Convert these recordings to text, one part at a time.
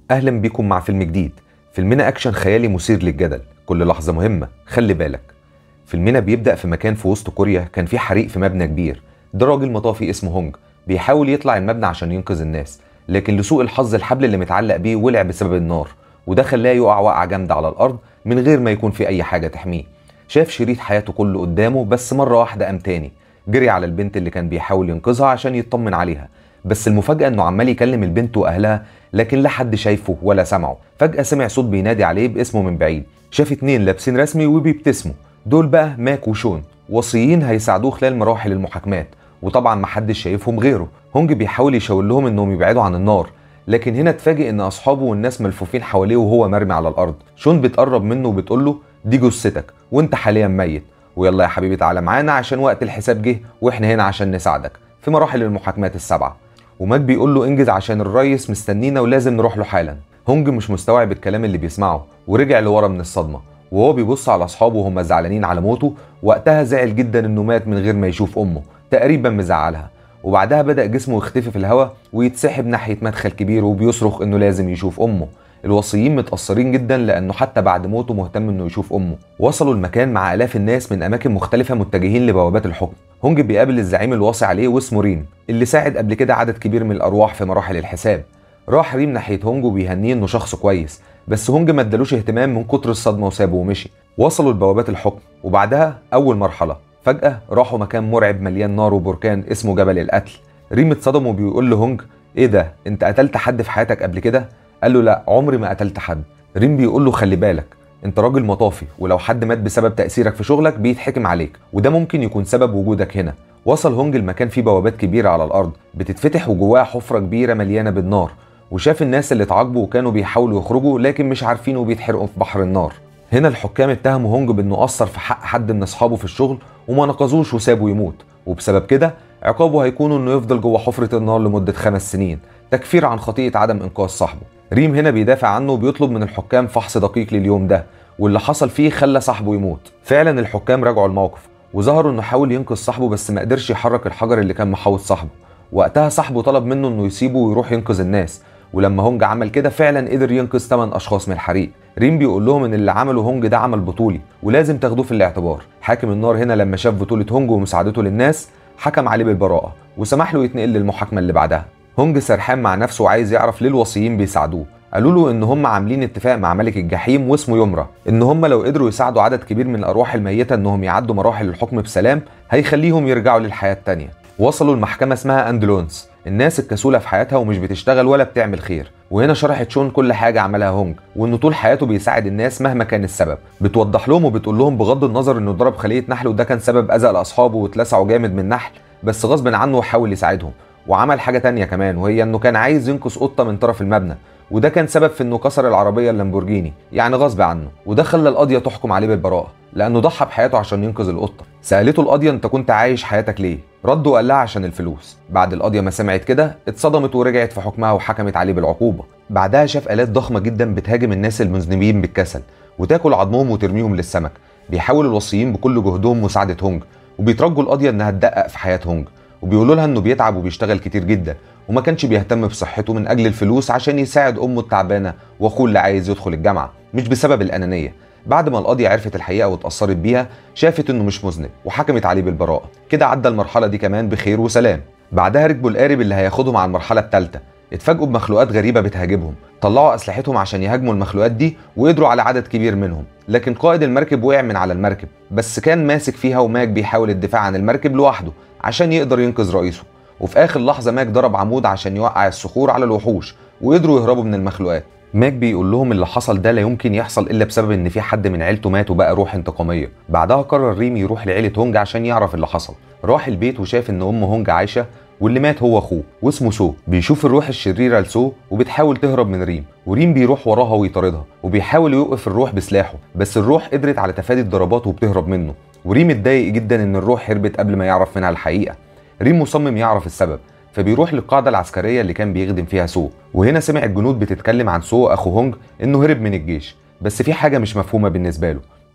اهلا بيكم مع فيلم جديد فيلمنا اكشن خيالي مثير للجدل كل لحظه مهمه خلي بالك فيلمنا بيبدا في مكان في وسط كوريا كان فيه حريق في مبنى كبير ده راجل مطافي اسمه هونج بيحاول يطلع المبنى عشان ينقذ الناس لكن لسوء الحظ الحبل اللي متعلق بيه ولع بسبب النار وده خلاه يقع وقعه جامده على الارض من غير ما يكون في اي حاجه تحميه شاف شريط حياته كله قدامه بس مره واحده قام تاني جري على البنت اللي كان بيحاول ينقذها عشان يطمن عليها بس المفاجأة انه عمال يكلم البنت واهلها لكن لا حد شايفه ولا سمعه فجأة سمع صوت بينادي عليه باسمه من بعيد شاف اتنين لابسين رسمي وبيبتسموا دول بقى ماك وشون وصيين هيساعدوه خلال مراحل المحاكمات وطبعا محدش شايفهم غيره هونج بيحاول يشاور لهم انهم يبعدوا عن النار لكن هنا اتفاجئ ان اصحابه والناس ملفوفين حواليه وهو مرمي على الارض شون بتقرب منه وبتقول له دي جثتك وانت حاليا ميت ويلا يا حبيبي تعالى معانا عشان وقت الحساب جه واحنا هنا عشان نساعدك في مراحل المحاكمات السبعه وماك بيقول له انجز عشان الريس مستنينا ولازم نروح له حالا هونج مش مستوعب الكلام اللي بيسمعه ورجع لورا من الصدمه وهو بيبص على اصحابه وهم زعلانين على موته وقتها زعل جدا انه مات من غير ما يشوف امه تقريبا مزعلها وبعدها بدا جسمه يختفي في الهواء ويتسحب ناحيه مدخل كبير وبيصرخ انه لازم يشوف امه الوصيين متأثرين جدا لأنه حتى بعد موته مهتم إنه يشوف أمه. وصلوا المكان مع آلاف الناس من أماكن مختلفة متجهين لبوابات الحكم. هونج بيقابل الزعيم الواصي عليه واسمه ريم اللي ساعد قبل كده عدد كبير من الأرواح في مراحل الحساب. راح ريم ناحية هونج وبيهنيه إنه شخص كويس، بس هونج ما ادالوش اهتمام من كتر الصدمة وسابه ومشي. وصلوا لبوابات الحكم وبعدها أول مرحلة. فجأة راحوا مكان مرعب مليان نار وبركان اسمه جبل القتل. ريم اتصدم وبيقول لهونج ايه ده انت قتلت حد في حياتك قبل كده قال له لا عمري ما قتلت حد ريم بيقول له خلي بالك انت راجل مطافي ولو حد مات بسبب تاثيرك في شغلك بيتحكم عليك وده ممكن يكون سبب وجودك هنا وصل هونج المكان فيه بوابات كبيره على الارض بتتفتح وجواها حفره كبيره مليانه بالنار وشاف الناس اللي اتعاقبوا وكانوا بيحاولوا يخرجوا لكن مش عارفين وبيتحرقوا في بحر النار هنا الحكام اتهموا هونج بانه قصر في حق حد من اصحابه في الشغل وما نقذوش وسابه يموت وبسبب كده عقابه هيكون انه يفضل جوه حفره النار لمده خمس سنين تكفير عن خطيئه عدم انقاذ صاحبه ريم هنا بيدافع عنه وبيطلب من الحكام فحص دقيق لليوم ده واللي حصل فيه خلى صاحبه يموت فعلا الحكام راجعوا الموقف وظهروا انه حاول ينقذ صاحبه بس ما قدرش يحرك الحجر اللي كان محاوط صاحبه وقتها صاحبه طلب منه انه يسيبه ويروح ينقذ الناس ولما هونج عمل كده فعلا قدر ينقذ 8 اشخاص من الحريق ريم بيقول لهم ان اللي عمله هونج ده عمل بطولي ولازم تاخدوه في الاعتبار حاكم النار هنا لما شاف بطوله هونج ومساعدته للناس حكم عليه بالبراءه وسمح له يتنقل للمحاكمه اللي بعدها هونج سرحان مع نفسه وعايز يعرف ليه الوصيين بيساعدوه قالوا له ان هم عاملين اتفاق مع ملك الجحيم واسمه يمرا ان هم لو قدروا يساعدوا عدد كبير من الارواح الميته انهم يعدوا مراحل الحكم بسلام هيخليهم يرجعوا للحياه التانيه وصلوا المحكمه اسمها اندلونس الناس الكسوله في حياتها ومش بتشتغل ولا بتعمل خير وهنا شرحت شون كل حاجه عملها هونج وانه طول حياته بيساعد الناس مهما كان السبب بتوضح لهم وبتقول لهم بغض النظر انه ضرب خليه نحل وده كان سبب اذى لاصحابه واتلسعوا جامد من نحل بس غصب عنه حاول يساعدهم وعمل حاجه تانية كمان وهي انه كان عايز ينقذ قطه من طرف المبنى وده كان سبب في انه كسر العربيه اللامبورجيني يعني غصب عنه وده خلى القاضيه تحكم عليه بالبراءه لانه ضحى بحياته عشان ينقذ القطه سالته القاضيه انت كنت عايش حياتك ليه رد وقال لها عشان الفلوس بعد القاضيه ما سمعت كده اتصدمت ورجعت في حكمها وحكمت عليه بالعقوبه بعدها شاف الات ضخمه جدا بتهاجم الناس المذنبين بالكسل وتاكل عظمهم وترميهم للسمك بيحاول الوصيين بكل جهدهم مساعده هونج وبيترجوا القاضيه انها تدقق في حياه هونج وبيقولوا لها انه بيتعب وبيشتغل كتير جدا وما كانش بيهتم بصحته من اجل الفلوس عشان يساعد امه التعبانه واخوه اللي عايز يدخل الجامعه مش بسبب الانانيه بعد ما القاضية عرفت الحقيقة واتأثرت بيها شافت انه مش مذنب وحكمت عليه بالبراءة كده عدى المرحلة دي كمان بخير وسلام بعدها ركبوا القارب اللي هياخدهم على المرحلة الثالثة اتفاجئوا بمخلوقات غريبة بتهاجمهم طلعوا أسلحتهم عشان يهاجموا المخلوقات دي وقدروا على عدد كبير منهم لكن قائد المركب وقع من على المركب بس كان ماسك فيها وماك بيحاول الدفاع عن المركب لوحده عشان يقدر ينقذ رئيسه وفي اخر لحظه ماك ضرب عمود عشان يوقع الصخور على الوحوش وقدروا يهربوا من المخلوقات ماك بيقول لهم اللي حصل ده لا يمكن يحصل الا بسبب ان في حد من عيلته مات وبقى روح انتقاميه بعدها قرر ريم يروح لعيله هونج عشان يعرف اللي حصل راح البيت وشاف ان ام هونج عايشه واللي مات هو اخوه واسمه سو بيشوف الروح الشريره لسو وبتحاول تهرب من ريم وريم بيروح وراها ويطاردها وبيحاول يوقف الروح بسلاحه بس الروح قدرت على تفادي الضربات وبتهرب منه وريم اتضايق جدا ان الروح هربت قبل ما يعرف منها الحقيقه ريم مصمم يعرف السبب فبيروح للقاعده العسكريه اللي كان بيخدم فيها سو وهنا سمع الجنود بتتكلم عن سو اخو هونج انه هرب من الجيش بس في حاجه مش مفهومه بالنسبه له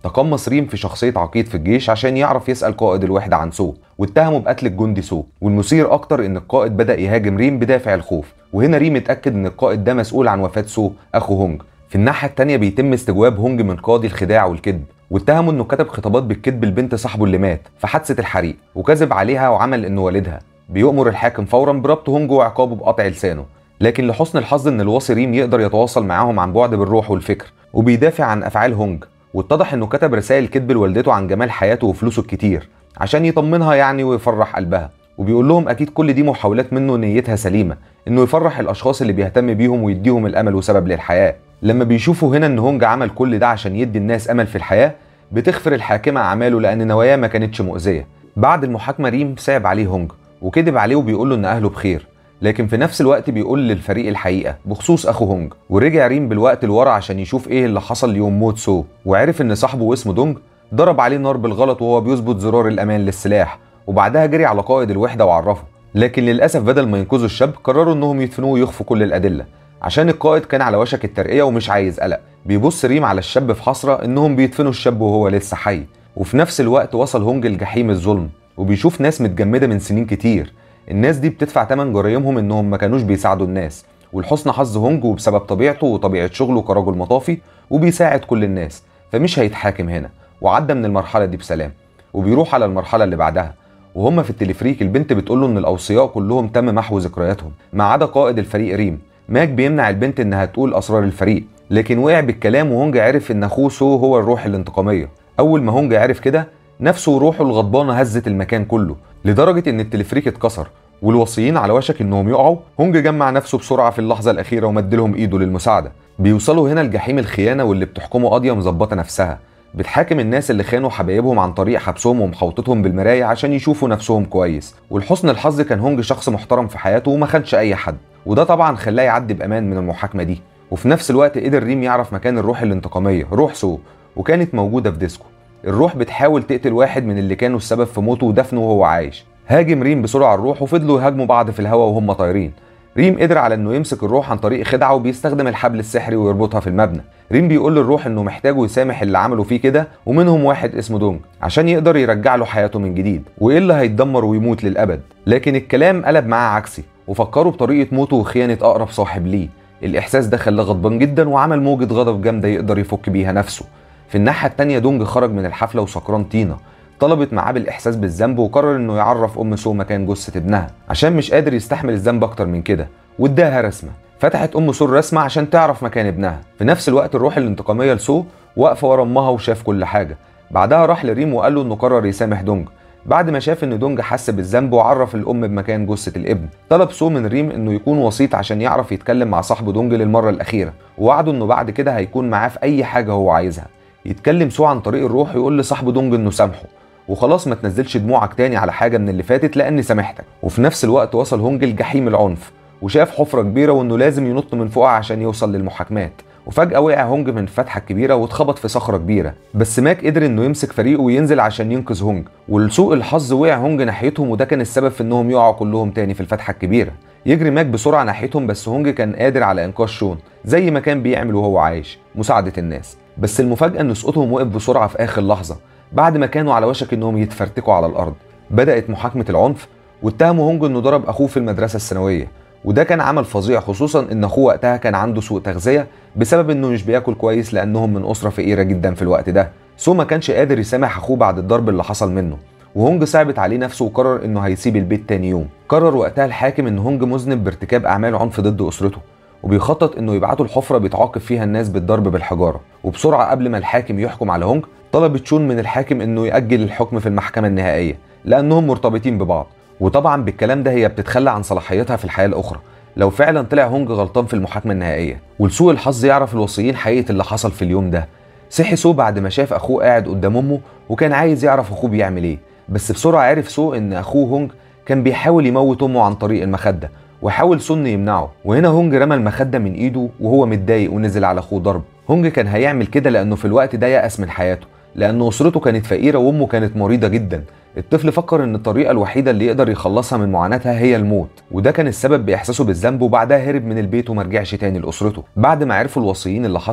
تقمص ريم في شخصية عقيد في الجيش عشان يعرف يسأل قائد الوحدة عن سو واتهمه بقتل الجندي سو والمثير أكتر إن القائد بدأ يهاجم ريم بدافع الخوف وهنا ريم اتأكد إن القائد ده مسؤول عن وفاة سو أخو هونج في الناحية التانية بيتم استجواب هونج من قاضي الخداع والكذب واتهموا انه كتب خطابات بالكذب لبنت صاحبه اللي مات في حادثة الحريق وكذب عليها وعمل انه والدها بيؤمر الحاكم فورا بربط هونج وعقابه بقطع لسانه لكن لحسن الحظ ان الوصي ريم يقدر يتواصل معاهم عن بعد بالروح والفكر وبيدافع عن افعال هونج واتضح انه كتب رسائل كذب لوالدته عن جمال حياته وفلوسه الكتير عشان يطمنها يعني ويفرح قلبها وبيقول لهم اكيد كل دي محاولات منه نيتها سليمه انه يفرح الاشخاص اللي بيهتم بيهم ويديهم الامل وسبب للحياه لما بيشوفوا هنا ان هونج عمل كل ده عشان يدي الناس امل في الحياه بتغفر الحاكمه اعماله لان نواياه ما كانتش مؤذيه بعد المحاكمه ريم صعب عليه هونج وكذب عليه وبيقول له ان اهله بخير لكن في نفس الوقت بيقول للفريق الحقيقه بخصوص اخو هونج ورجع ريم بالوقت لورا عشان يشوف ايه اللي حصل يوم موت سو وعرف ان صاحبه اسمه دونج ضرب عليه نار بالغلط وهو بيظبط زرار الامان للسلاح وبعدها جري على قائد الوحده وعرفه لكن للاسف بدل ما ينقذوا الشاب قرروا انهم يدفنوه ويخفوا كل الادله عشان القائد كان على وشك الترقيه ومش عايز قلق بيبص ريم على الشاب في حسره انهم بيدفنوا الشاب وهو لسه حي وفي نفس الوقت وصل هونج لجحيم الظلم وبيشوف ناس متجمده من سنين كتير الناس دي بتدفع تمن جرايمهم انهم ما كانوش بيساعدوا الناس ولحسن حظ هونج وبسبب طبيعته وطبيعه شغله كرجل مطافي وبيساعد كل الناس فمش هيتحاكم هنا وعدى من المرحله دي بسلام وبيروح على المرحله اللي بعدها وهم في التلفريك البنت بتقول له ان الاوصياء كلهم تم محو ذكرياتهم ما عدا قائد الفريق ريم ماك بيمنع البنت انها تقول اسرار الفريق لكن وقع بالكلام وهونج عرف ان اخوه سو هو الروح الانتقاميه اول ما هونج عرف كده نفسه وروحه الغضبانه هزت المكان كله لدرجه ان التلفريك اتكسر والوصيين على وشك انهم يقعوا هونج جمع نفسه بسرعه في اللحظه الاخيره ومدلهم ايده للمساعده بيوصلوا هنا لجحيم الخيانه واللي بتحكمه قاضيه مظبطه نفسها بتحاكم الناس اللي خانوا حبايبهم عن طريق حبسهم ومحوطتهم بالمرايه عشان يشوفوا نفسهم كويس ولحسن الحظ كان هونج شخص محترم في حياته وما خانش اي حد وده طبعا خلاه يعدي بامان من المحاكمه دي وفي نفس الوقت قدر ريم يعرف مكان الروح الانتقاميه روح سو وكانت موجوده في ديسكو الروح بتحاول تقتل واحد من اللي كانوا السبب في موته ودفنه وهو عايش هاجم ريم بسرعه الروح وفضلوا يهاجموا بعض في الهواء وهم طايرين ريم قدر على انه يمسك الروح عن طريق خدعه وبيستخدم الحبل السحري ويربطها في المبنى ريم بيقول للروح انه محتاجه يسامح اللي عملوا فيه كده ومنهم واحد اسمه دونج عشان يقدر يرجع له حياته من جديد والا هيتدمر ويموت للابد لكن الكلام قلب معاه عكسي وفكروا بطريقه موته وخيانه اقرب صاحب ليه الاحساس ده خلاه غضبان جدا وعمل موجه غضب جامده يقدر يفك بيها نفسه في الناحيه التانيه دونج خرج من الحفله وسكران طينه طلبت معاه بالاحساس بالذنب وقرر انه يعرف ام سو مكان جثه ابنها عشان مش قادر يستحمل الذنب اكتر من كده واداها رسمه فتحت ام سو الرسمه عشان تعرف مكان ابنها في نفس الوقت الروح الانتقاميه لسو واقفه ورا امها وشاف كل حاجه بعدها راح لريم وقال له انه قرر يسامح دونج بعد ما شاف ان دونج حس بالذنب وعرف الام بمكان جثه الابن طلب سو من ريم انه يكون وسيط عشان يعرف يتكلم مع صاحبه دونج للمره الاخيره ووعده انه بعد كده هيكون معاه في اي حاجه هو عايزها يتكلم سو عن طريق الروح يقول لصاحبه دونج انه سامحه وخلاص ما تنزلش دموعك تاني على حاجه من اللي فاتت لاني سامحتك وفي نفس الوقت وصل هونج لجحيم العنف وشاف حفره كبيره وانه لازم ينط من فوقها عشان يوصل للمحاكمات وفجأة وقع هونج من الفتحة الكبيرة واتخبط في صخرة كبيرة بس ماك قدر انه يمسك فريقه وينزل عشان ينقذ هونج ولسوء الحظ وقع هونج ناحيتهم وده كان السبب في انهم يقعوا كلهم تاني في الفتحة الكبيرة يجري ماك بسرعة ناحيتهم بس هونج كان قادر على انقاذ شون زي ما كان بيعمل وهو عايش مساعدة الناس بس المفاجأة ان سقوطهم وقف بسرعة في اخر لحظة بعد ما كانوا على وشك انهم يتفرتكوا على الارض بدأت محاكمة العنف واتهموا هونج انه ضرب اخوه في المدرسة الثانوية وده كان عمل فظيع خصوصا ان اخوه وقتها كان عنده سوء تغذيه بسبب انه مش بياكل كويس لانهم من اسره فقيره جدا في الوقت ده سو ما كانش قادر يسامح اخوه بعد الضرب اللي حصل منه وهونج صعبت عليه نفسه وقرر انه هيسيب البيت تاني يوم قرر وقتها الحاكم ان هونج مذنب بارتكاب اعمال عنف ضد اسرته وبيخطط انه يبعته الحفره بيتعاقب فيها الناس بالضرب بالحجاره وبسرعه قبل ما الحاكم يحكم على هونج طلب تشون من الحاكم انه ياجل الحكم في المحكمه النهائيه لانهم مرتبطين ببعض وطبعا بالكلام ده هي بتتخلى عن صلاحيتها في الحياه الاخرى لو فعلا طلع هونج غلطان في المحاكمه النهائيه ولسوء الحظ يعرف الوصيين حقيقه اللي حصل في اليوم ده صحي سو بعد ما شاف اخوه قاعد قدام امه وكان عايز يعرف اخوه بيعمل ايه بس بسرعه عرف سو ان اخوه هونج كان بيحاول يموت امه عن طريق المخده وحاول سون يمنعه وهنا هونج رمى المخده من ايده وهو متضايق ونزل على اخوه ضرب هونج كان هيعمل كده لانه في الوقت ده يأس من حياته لأن أسرته كانت فقيرة وأمه كانت مريضة جدا الطفل فكر ان الطريقة الوحيدة اللي يقدر يخلصها من معاناتها هي الموت وده كان السبب بإحساسه بالذنب وبعدها هرب من البيت ومرجعش تاني لأسرته بعد ما عرفوا الوصيين اللي حصل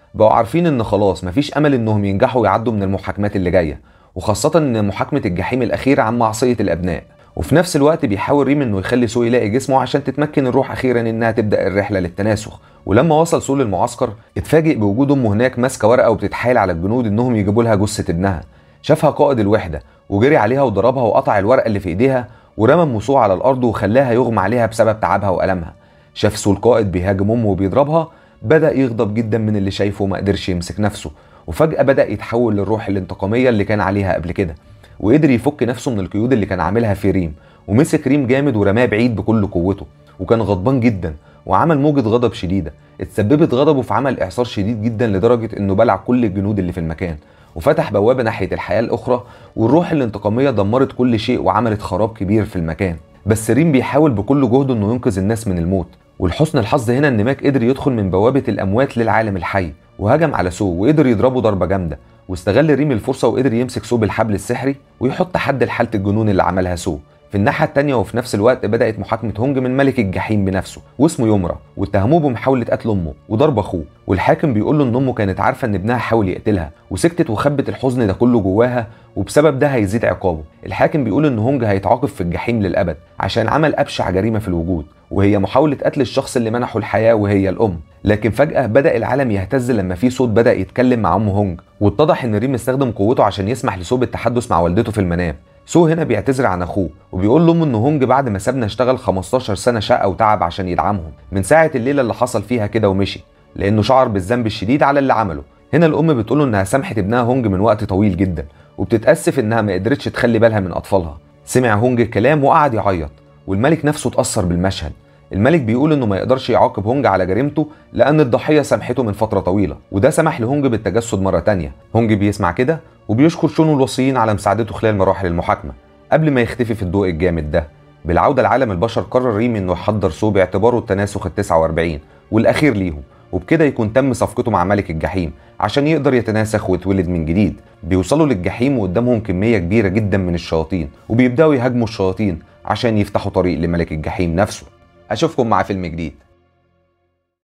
بقوا عارفين ان خلاص مفيش امل انهم ينجحوا ويعدوا من المحاكمات اللي جايه وخاصه ان محاكمه الجحيم الاخيره عن معصيه الابناء وفي نفس الوقت بيحاول ريم انه يخلي سو يلاقي جسمه عشان تتمكن الروح اخيرا انها تبدا الرحله للتناسخ ولما وصل سو للمعسكر اتفاجئ بوجود امه هناك ماسكه ورقه وبتتحايل على الجنود انهم يجيبوا لها جثه ابنها شافها قائد الوحده وجري عليها وضربها وقطع الورقه اللي في ايديها ورمى ام سو على الارض وخلاها يغمى عليها بسبب تعبها والمها شاف سو القائد بيهاجم امه وبيضربها بدا يغضب جدا من اللي شايفه وما قدرش يمسك نفسه وفجاه بدا يتحول للروح الانتقاميه اللي كان عليها قبل كده وقدر يفك نفسه من القيود اللي كان عاملها في ريم ومسك ريم جامد ورماه بعيد بكل قوته وكان غضبان جدا وعمل موجة غضب شديدة اتسببت غضبه في عمل إعصار شديد جدا لدرجة إنه بلع كل الجنود اللي في المكان وفتح بوابة ناحية الحياة الأخرى والروح الانتقامية دمرت كل شيء وعملت خراب كبير في المكان بس ريم بيحاول بكل جهده إنه ينقذ الناس من الموت والحسن الحظ هنا إن ماك قدر يدخل من بوابة الأموات للعالم الحي وهجم على سو وقدر يضربه ضربة جامدة واستغل ريم الفرصة وقدر يمسك سو بالحبل السحري ويحط حد لحالة الجنون اللي عملها سو في الناحية التانية وفي نفس الوقت بدأت محاكمة هونج من ملك الجحيم بنفسه واسمه يمرا واتهموه بمحاولة قتل أمه وضرب أخوه والحاكم بيقول له إن أمه كانت عارفة إن ابنها حاول يقتلها وسكتت وخبت الحزن ده كله جواها وبسبب ده هيزيد عقابه الحاكم بيقول إن هونج هيتعاقب في الجحيم للأبد عشان عمل أبشع جريمة في الوجود وهي محاولة قتل الشخص اللي منحه الحياة وهي الأم لكن فجأة بدأ العالم يهتز لما في صوت بدأ يتكلم مع أم هونج واتضح إن ريم استخدم قوته عشان يسمح لسو بالتحدث مع والدته في المنام سو هنا بيعتذر عن اخوه وبيقول لامه ان هونج بعد ما سابنا اشتغل 15 سنه شقه وتعب عشان يدعمهم من ساعه الليله اللي حصل فيها كده ومشي لانه شعر بالذنب الشديد على اللي عمله هنا الام بتقوله انها سامحت ابنها هونج من وقت طويل جدا وبتتاسف انها ما قدرتش تخلي بالها من اطفالها سمع هونج الكلام وقعد يعيط والملك نفسه اتاثر بالمشهد الملك بيقول انه ما يقدرش يعاقب هونج على جريمته لان الضحيه سامحته من فتره طويله وده سمح لهونج بالتجسد مره تانية هونج بيسمع كده وبيشكر شونو الوصيين على مساعدته خلال مراحل المحاكمه قبل ما يختفي في الضوء الجامد ده بالعوده لعالم البشر قرر ريم انه يحضر سو باعتباره التناسخ ال 49 والاخير ليهم وبكده يكون تم صفقته مع ملك الجحيم عشان يقدر يتناسخ ويتولد من جديد بيوصلوا للجحيم وقدامهم كميه كبيره جدا من الشياطين وبيبداوا يهاجموا الشياطين عشان يفتحوا طريق لملك الجحيم نفسه اشوفكم مع فيلم جديد